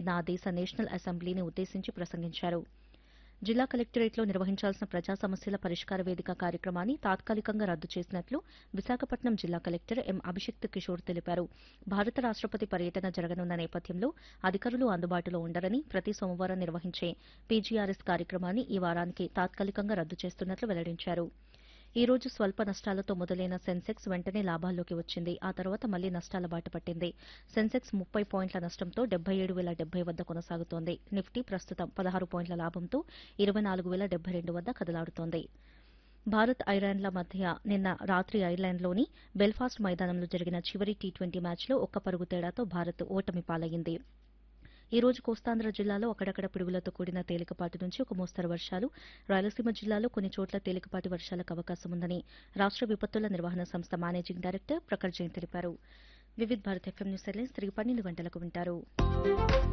జరిగిన ఆ దేశ నేషనల్ అసెంబ్లీని ఉద్దేశించి ప్రసంగించారు జిల్లా కలెక్టరేట్లో నిర్వహించాల్సిన ప్రజా సమస్యల పరిష్కార వేదిక కార్యక్రమాన్ని తాత్కాలికంగా రద్దు చేసినట్లు విశాఖపట్నం జిల్లా కలెక్టర్ ఎం అభిషిక్త్ కిషోర్ తెలిపారు భారత రాష్టపతి పర్యటన జరగనున్న నేపథ్యంలో అధికారులు అందుబాటులో ఉండరని ప్రతి సోమవారం నిర్వహించే పీజీఆర్ఎస్ కార్యక్రమాన్ని ఈ వారానికి తాత్కాలికంగా రద్దు చేస్తున్నట్లు వెల్లడించారు ఈ రోజు స్వల్ప నష్టాలతో మొదలైన సెన్సెక్స్ వెంటనే లాభాల్లోకి వచ్చింది ఆ తర్వాత మళ్లీ నష్టాల బాట పట్టింది సెన్సెక్స్ ముప్పై పాయింట్ల నష్టంతో డెబ్బై ఏడు వేల డెబ్బై వద్ద కొనసాగుతోంది నిఫ్టీ ప్రస్తుతం పదహారు పాయింట్ల లాభంతో ఇరవై నాలుగు వేల డెబ్బై రెండు వద్ద కదలాడుతోంది భారత్ ఐర్లాండ్ల మధ్య నిన్న రాత్రి ఐర్లాండ్లోని బెల్ఫాస్ట్ మైదానంలో జరిగిన చివరి టీ ట్వంటీ మ్యాచ్లో ఒక్క పరుగు తేడాతో భారత్ ఓటమి పాలయ్యింది ఈ రోజు కోస్తాంధ్ర జిల్లాలో అక్కడక్కడ పిడుగులతో కూడిన తేలికపాటి నుంచి ఒక మోస్తరు వర్షాలు రాయలసీమ జిల్లాలో కొన్ని చోట్ల తేలికపాటి వర్షాలకు అవకాశం ఉందని రాష్ట విపత్తుల నిర్వహణ సంస్థ మేనేజింగ్ డైరెక్టర్ ప్రఖర్ జైన్ తెలిపారు Vividh Bharat FM news headlines తిరిగి పన్నెండు గంటలకు వింటారు